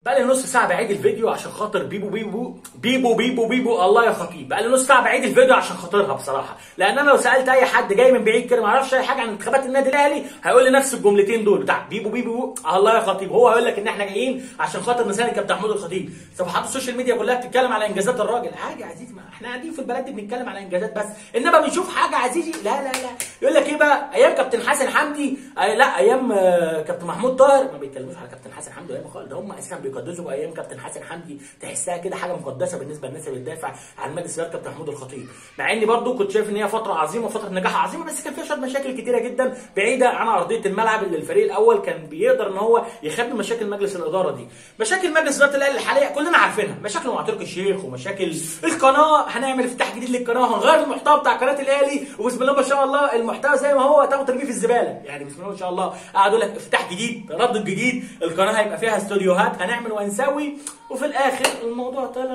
بقى لي نص ساعه بعيد الفيديو عشان خاطر بيبو بيبو بيبو بيبو بيبو الله يا خطيب بقى لي نص ساعه بعيد الفيديو عشان خاطرها بصراحه لان انا لو سالت اي حد جاي من بعيد كده ما يعرفش اي حاجه عن انتخابات النادي الاهلي هيقول لي نفس الجملتين دول بتاع بيبو بيبو الله يا خطيب هو هيقول لك ان احنا جايين عشان خاطر نساند كابتن محمود الخطيب صفحات السوشيال ميديا كلها بتتكلم على انجازات الراجل عادي يا عزيزي ما احنا قاعدين في البلد دي بنتكلم على انجازات بس انما بنشوف حاجه عزيزي لا لا لا يقول لك ايه بقى ايام كابتن حسن حمدي آه لا ايام آه كابتن محمود طاهر ما بيتكلموش على كابتن حسن حمدي ايام خالص ده هم اساسا بيقدسوا ايام كابتن حسن حمدي تحسها كده حاجه مقدسه بالنسبه للناس اللي بتدافع عن مجلس اداره كابتن محمود الخطيب مع اني برضو كنت شايف ان هي فتره عظيمه فتره نجاح عظيمه بس كان فيها شويه مشاكل كتيره جدا بعيده عن ارضيه الملعب اللي الفريق الاول كان بيقدر ان هو يخبي مشاكل مجلس الاداره دي مشاكل مجلس اداره الاهلي الحاليه كلنا عارفينها مشاكل مع تركي الشيخ ومشاكل القناه هنعمل افتتاح جديد للقناه هنغير المحتوى بتاع قناه الاهلي وبسم الله ما شاء الله المحتوى زي ما هو تاخد ترميه في الزباله يعني بسم الله ما شاء الله قعدوا لك افتتاح جديد تردد جديد القناه هيبقى فيها استوديوهات هنعمل ونسوي وفي الاخر الموضوع طلع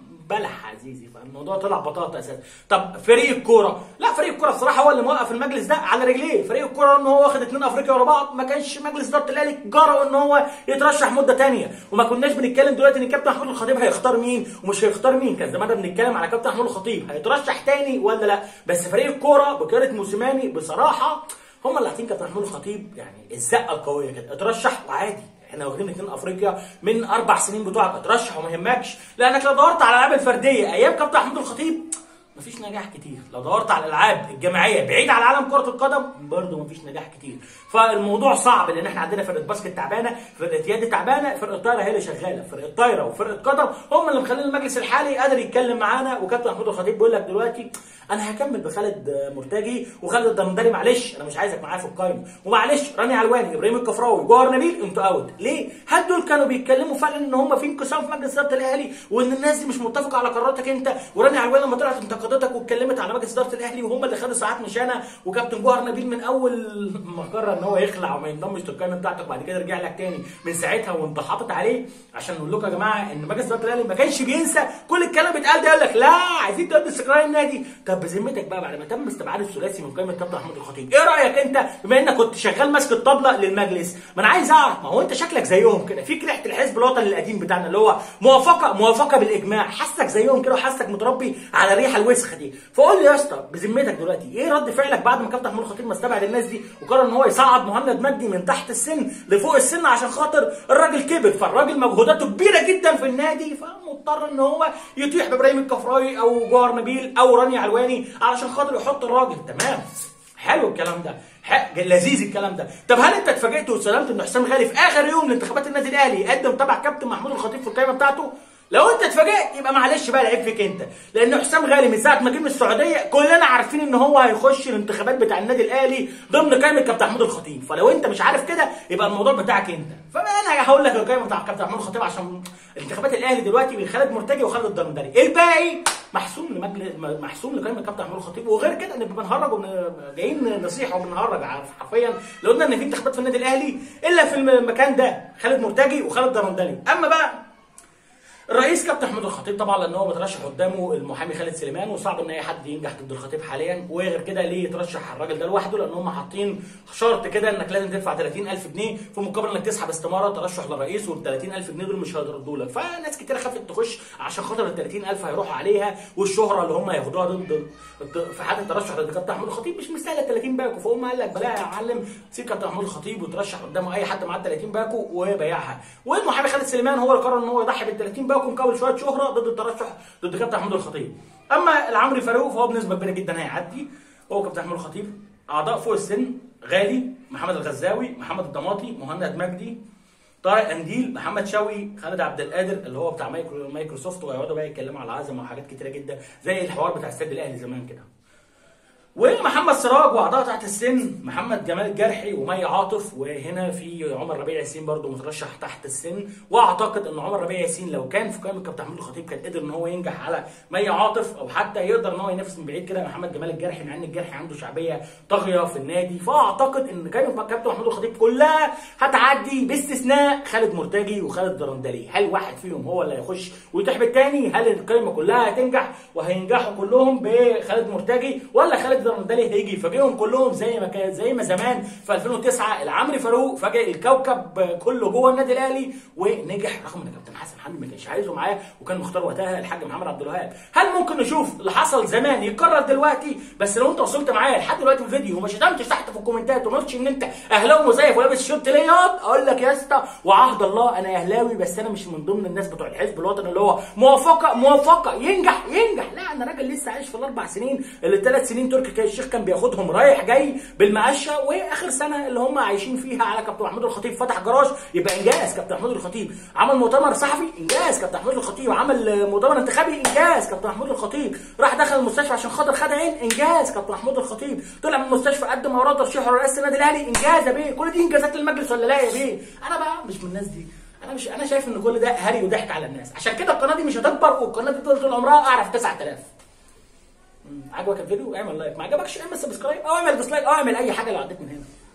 بلح عزيزي فالموضوع طلع بطاطا اساسا طب فريق الكوره لا فريق الكوره بصراحه هو اللي موقف المجلس ده على رجليه فريق الكوره ان هو واخد اثنين افريقيا ورا بعض ما كانش مجلس اداره الاهلي جرأ ان هو يترشح مده ثانيه وما كناش بنتكلم دلوقتي ان كابتن محمود الخطيب هيختار مين ومش هيختار مين كان زماننا بنتكلم على كابتن محمود الخطيب هيترشح ثاني ولا لا بس فريق الكوره بقياده موسيماني بصراحه هم اللي حاطين كابتن محمود الخطيب يعني الزقه القويه كده اترشح وعادي احنا واخدين اثنين افريقيا من اربع سنين بتوعك اترشح وما يهمكش لانك لو دورت على الالعاب الفرديه ايام كابتن محمود الخطيب مفيش نجاح كتير لو دورت على الالعاب الجماعيه بعيد عن عالم كره القدم برضه مفيش نجاح كتير فالموضوع صعب لان احنا عندنا فرقه باسكت تعبانه فرقه يد تعبانه فرقه طايره هي اللي شغاله فرقه طايره وفرقه قدم هم اللي مخلين المجلس الحالي قادر يتكلم معانا وكابتن محمود الخطيب بيقول لك دلوقتي انا هكمل بخالد مرتجي وخالد الدمدري معلش انا مش عايزك معايا في القايمه ومعلش رامي علواني ابراهيم الكفراوي جوهر نبيل انتوا اوت ليه؟ هل دول كانوا بيتكلموا فعلا ان هم في انقسام في مجلس اداره الاهلي وان الناس دي مش متفقه على قراراتك انت ورامي علواني لما طلعت انتقدتك واتكلمت على مجلس اداره الاهلي وهم اللي خدوا ساعات مشانه وكابتن جوهر نبيل من اول ما قرر ان هو يخلع وما ينضمش للقائمه بتاعتك وبعد كده رجع لك تاني من ساعتها وانت حاطط عليه عشان نقول لكم يا جماعه ان مجلس اداره الاهلي ما كانش بينسى كل الكلام بيتقال ده يقول لك لا عايزين تقدم استقرار النادي طب بذمتك بقى بعد ما تم استبعاد الثلاثي من قائمه كابتن محمود الخطيب ايه رايك انت بما انك كنت شغال ماسك الطبله للمجلس ما انا عايز اعرف ما هو انت شكلك زيهم كده فيك ريحه الحزب الوطني القديم بتاعنا اللي هو موافقه موافقه بالاجماع حاسك زيهم كده وحاسك متربي على الريحه الوسخه دي فقول لي يا اسطى بذمتك دلوقتي ايه رد فعلك بعد ما كابتن محمود الخطيب ما استبعد الناس دي وقرر ان هو يصعد مهند مجدي من تحت السن لفوق السن عشان خاطر الراجل كبر فالراجل مجهوداته كبيره جدا في النادي فمضطر ان هو يطيح بابراهيم الكفراوي او جوهر نبيل او راني علواني علشان خاطر يحط الراجل تمام حلو الكلام ده لذيذ الكلام ده طب هل انت اتفاجئت واستلمت ان حسام غالي في اخر يوم لانتخابات النادي الاهلي يقدم تبع كابتن محمود الخطيب في القائمه بتاعته لو انت اتفاجئت يبقى معلش بقى العيب فيك انت لان حسام غالي من ساعه ما جه من السعوديه كلنا عارفين ان هو هيخش الانتخابات بتاع النادي الاهلي ضمن قائمه كابتن محمود الخطيب فلو انت مش عارف كده يبقى الموضوع بتاعك انت فانا هقول لك القائمه بتاع كابتن محمود الخطيب عشان انتخابات الاهلي دلوقتي بين خالد مرتجي وخالد الدرندلي الباقي محسوم لمجلس محسوم لقائمه كابتن محمود الخطيب وغير كده نبقى بنهرج وبن... جايين نصيحه وبنهرج حرفيا لو قلنا ان في انتخابات في النادي الاهلي الا في المكان ده خالد مرتجي وخالد الدرندلي اما بقى الرئيس كابتن محمود الخطيب طبعا لان هو مترشح قدامه المحامي خالد سليمان وصعب ان اي حد ينجح ضد الخطيب حاليا وغير كده ليه يترشح الراجل ده لوحده لان هم حاطين شرط كده انك لازم تدفع 30000 جنيه في مقابل انك تسحب استماره ترشح للرئيس وال 30000 جنيه دول مش هيردوا لك فناس كتير خافت تخش عشان خاطر ال 30000 هيروحوا عليها والشهره اللي هم ياخدوها ضد في حاله الترشح ضد كابتن محمود الخطيب مش مستاهله 30 باكو فهم قال لك بلاها يا معلم سيب كابتن محمود الخطيب وترشح قدامه اي حد معاه 30 باكو وبيعها والمحامي خالد سليمان هو اللي قرر ان هو يضحي بال 30 باكو مقابل شويه شهره ضد الترشح ضد كابتن محمود الخطيب اما العمري فاروق فهو بنسبه كبيره جدا هيعدي هو كابتن محمود الخطيب اعضاء فوق السن غالي محمد الغزاوي محمد الضماطي مهند مجدي طارق انديل محمد شوقي خالد عبد القادر اللي هو بتاع مايكرو مايكروسوفت وهيقعدوا بقى يتكلموا على العزم وحاجات كتيره جدا زي الحوار بتاع السد الاهلي زمان كده ومحمد سراج واعضاء تحت السن محمد جمال الجرحي ومي عاطف وهنا في عمر ربيع ياسين برضو مترشح تحت السن واعتقد ان عمر ربيع ياسين لو كان في قائمه كابتن محمود الخطيب كان قدر ان هو ينجح على مي عاطف او حتى يقدر ان هو ينافس من بعيد كده محمد جمال الجرحي مع ان الجرحي عنده شعبيه طاغيه في النادي فاعتقد ان قائمه كابتن محمود الخطيب كلها هتعدي باستثناء خالد مرتجي وخالد درندلي هل واحد فيهم هو اللي هيخش ويتيح بالتاني هل القائمه كلها هتنجح وهينجحوا كلهم بخالد مرتجي ولا خالد رضا الندالي هيجي يفاجئهم كلهم زي ما كان زي ما زمان في 2009 العمري فاروق فاجئ الكوكب كله جوه النادي الاهلي ونجح رغم ان كابتن حسن حمدي ما كانش عايزه معاه وكان مختار وقتها الحاج محمد عبد الوهاب هل ممكن نشوف اللي حصل زمان يتكرر دلوقتي بس لو انت وصلت معايا لحد دلوقتي في الفيديو وما شتمتش تحت في الكومنتات وما قلتش ان انت اهلاوي مزيف ولابس شورت لياض اقول لك يا اسطى وعهد الله انا اهلاوي بس انا مش من ضمن الناس بتوع الحزب الوطني اللي هو موافقه موافقه ينجح ينجح لا انا راجل لسه عايش في الاربع سنين اللي الثلاث سنين تركي كان الشيخ كان بياخدهم رايح جاي بالمقشه واخر سنه اللي هم عايشين فيها على كابتن محمود الخطيب فتح جراج يبقى انجاز كابتن محمود الخطيب عمل مؤتمر صحفي انجاز كابتن محمود الخطيب عمل مؤتمر انتخابي انجاز كابتن محمود الخطيب راح دخل المستشفى عشان خاطر خد عين انجاز كابتن محمود الخطيب طلع من المستشفى قدم اوراق ترشيح رئاسه النادي الاهلي انجاز يا بيه كل دي انجازات للمجلس ولا لا يا بيه انا بقى مش من الناس دي انا مش انا شايف ان كل ده هري وضحك على الناس عشان كده القناه دي مش هتكبر والقناه دي طول عمرها اعرف 9000 عجبك الفيديو اعمل لايك ما عجبكش اعمل سبسكرايب او اعمل ديسلايك او اعمل اي حاجه لو عديت من هنا